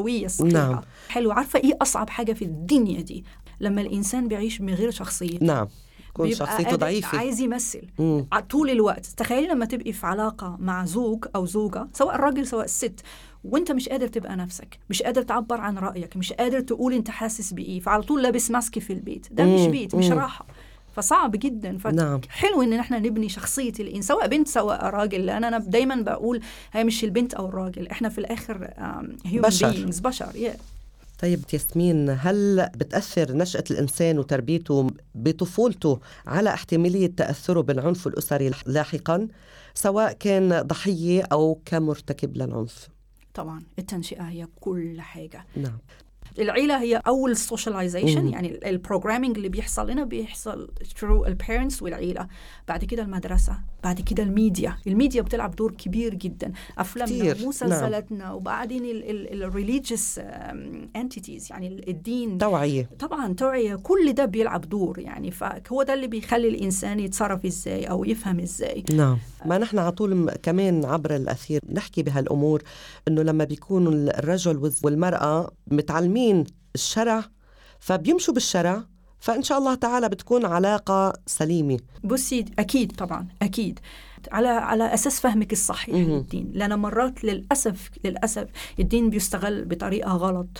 السويه الصحيحه نعم. حلو عارفه ايه اصعب حاجه في الدنيا دي لما الانسان بيعيش من غير شخصيه نعم يكون بيبقى شخصيته قادر- ضعيفة عايز يمثل مم. ع- طول الوقت تخيلي لما تبقي في علاقة مع زوج أو زوجة سواء الراجل سواء الست وانت مش قادر تبقى نفسك مش قادر تعبر عن رأيك مش قادر تقول انت حاسس بإيه فعلى طول لابس ماسك في البيت ده مش مم. بيت مش مم. راحة فصعب جدا نعم. فحلو ان احنا نبني شخصيه الانسان سواء بنت سواء راجل لان انا دايما بقول هي مش البنت او الراجل احنا في الاخر هيومن بشر. بينجز بشر yeah. طيب ياسمين هل بتأثر نشأة الإنسان وتربيته بطفولته على احتمالية تأثره بالعنف الأسري لاحقا سواء كان ضحية أو كمرتكب للعنف طبعا التنشئه هي كل حاجه نعم العيله هي اول سوشياليزيشن مم. يعني البروجرامينج اللي بيحصل لنا بيحصل through البيرنتس والعيله بعد كده المدرسه بعد كده الميديا الميديا بتلعب دور كبير جدا افلامنا كتير، ومسلسلاتنا وبعدين الريليجيوس انتيتيز يعني ال- الدين توعية طبعا توعية كل ده بيلعب دور يعني فهو ده اللي بيخلي الإنسان يتصرف إزاي أو يفهم إزاي نعم ما نحن على طول م- كمان عبر الأثير نحكي بهالأمور إنه لما بيكونوا الرجل والز- والمرأة متعلمين الشرع فبيمشوا بالشرع فإن شاء الله تعالى بتكون علاقة سليمة بصي أكيد طبعا أكيد على على اساس فهمك الصحيح مهم. للدين لان مرات للاسف للاسف الدين بيستغل بطريقه غلط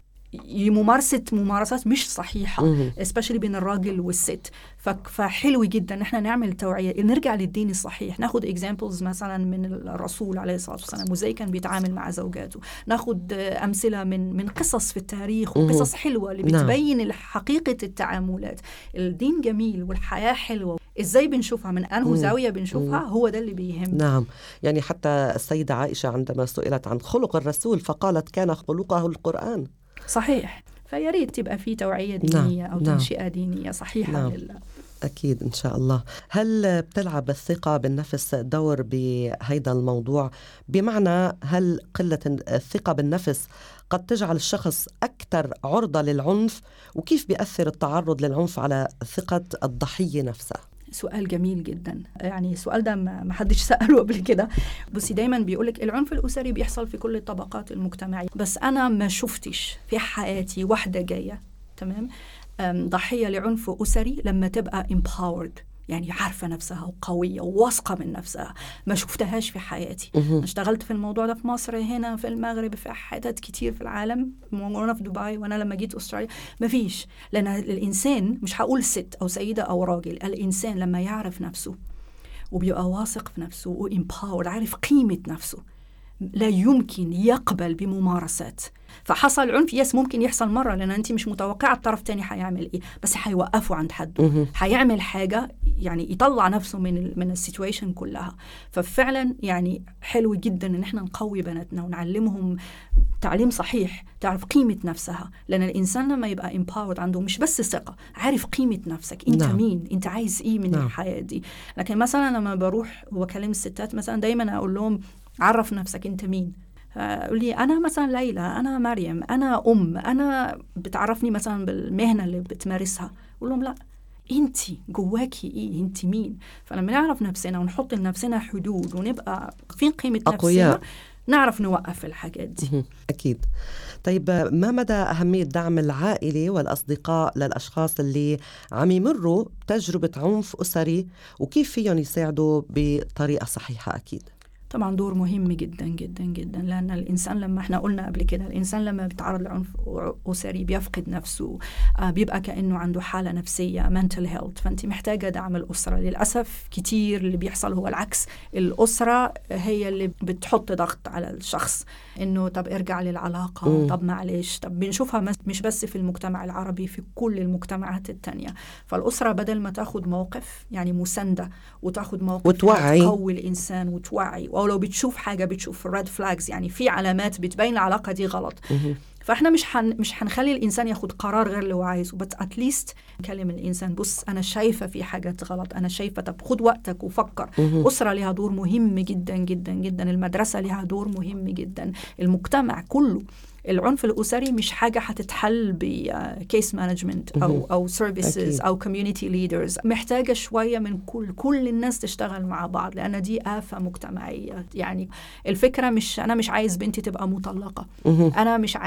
ي- ممارسه ممارسات مش صحيحه مهم. especially بين الراجل والست ف- فحلو جدا ان احنا نعمل توعيه نرجع للدين الصحيح ناخد اكزامبلز مثلا من الرسول عليه الصلاه والسلام وازاي كان بيتعامل مع زوجاته ناخد آه، امثله من من قصص في التاريخ مهم. وقصص حلوه اللي نعم. بتبين حقيقه التعاملات الدين جميل والحياه حلوه ازاي بنشوفها من انه مم. زاويه بنشوفها هو ده اللي بيهمنا نعم يعني حتى السيدة عائشة عندما سئلت عن خلق الرسول فقالت كان خلقه القرآن صحيح فيا ريت تبقى في توعيه نعم، دينيه او نعم. تنشئه دينيه صحيحه نعم. لله أكيد إن شاء الله هل بتلعب الثقة بالنفس دور بهيدا الموضوع بمعنى هل قلة الثقة بالنفس قد تجعل الشخص أكثر عرضة للعنف وكيف بيأثر التعرض للعنف على ثقة الضحية نفسها سؤال جميل جدا يعني السؤال ده ما ما حدش سأله قبل كده بصي دايما بيقولك العنف الأسري بيحصل في كل الطبقات المجتمعية بس أنا ما شفتش في حياتي واحدة جاية تمام أم، ضحية لعنف أسري لما تبقى empowered يعني عارفة نفسها وقوية وواثقة من نفسها ما شفتهاش في حياتي أنا اشتغلت في الموضوع ده في مصر هنا في المغرب في حتت كتير في العالم وانا في دبي وانا لما جيت استراليا ما فيش لان الانسان مش هقول ست او سيده او راجل الانسان لما يعرف نفسه وبيبقى واثق في نفسه وامباور عارف قيمه نفسه لا يمكن يقبل بممارسات فحصل عنف يس ممكن يحصل مره لان انت مش متوقعه الطرف الثاني هيعمل ايه بس هيوقفه عند حده هيعمل حاجه يعني يطلع نفسه من ال من السيتويشن كلها ففعلا يعني حلو جدا ان احنا نقوي بناتنا ونعلمهم تعليم صحيح تعرف قيمة نفسها لأن الإنسان لما يبقى empowered عنده مش بس ثقة عارف قيمة نفسك أنت نعم. نعم. مين أنت عايز إيه من نعم. نعم. الحياة دي لكن مثلا لما بروح وبكلم الستات مثلا دايما أقول لهم عرف نفسك أنت مين أقول لي أنا مثلا ليلى أنا مريم أنا أم أنا بتعرفني مثلا بالمهنة اللي بتمارسها أقول لهم لا انت جواكي ايه انت مين فلما نعرف نفسنا ونحط لنفسنا حدود ونبقى في قيمه أقوياء. نفسنا نعرف نوقف الحاجات دي مهم. أكيد طيب ما مدى أهمية دعم العائلة والأصدقاء للأشخاص اللي عم يمروا بتجربة عنف أسري وكيف فيهم يساعدوا بطريقة صحيحة أكيد طبعا دور مهم جدا جدا جدا لان الانسان لما احنا قلنا قبل كده الانسان لما بيتعرض لعنف اسري بيفقد نفسه آه بيبقى كانه عنده حاله نفسيه mental health فانت محتاجه دعم الاسره للاسف كتير اللي بيحصل هو العكس الاسره هي اللي بتحط ضغط على الشخص انه طب ارجع للعلاقه مم. طب معلش طب بنشوفها مس- مش بس في المجتمع العربي في كل المجتمعات التانية فالاسره بدل ما تاخد موقف يعني مسانده وتاخد موقف وتوعي. تقوي الانسان وتوعي او لو بتشوف حاجه بتشوف ريد فلاجز يعني في علامات بتبين العلاقه دي غلط مهم. فاحنا مش حن مش هنخلي الانسان ياخد قرار غير اللي هو عايزه بس اتليست نكلم الانسان بص انا شايفه في حاجات غلط انا شايفه طب خد وقتك وفكر مهم. اسره لها دور مهم جدا جدا جدا المدرسه لها دور مهم جدا المجتمع كله العنف الاسري مش حاجه هتتحل بكيس مانجمنت مهم. او او سيرفيسز أكيد. او كوميونتي ليدرز محتاجه شويه من كل كل الناس تشتغل مع بعض لان دي افه مجتمعيه يعني الفكره مش انا مش عايز بنتي تبقى مطلقه مهم. انا مش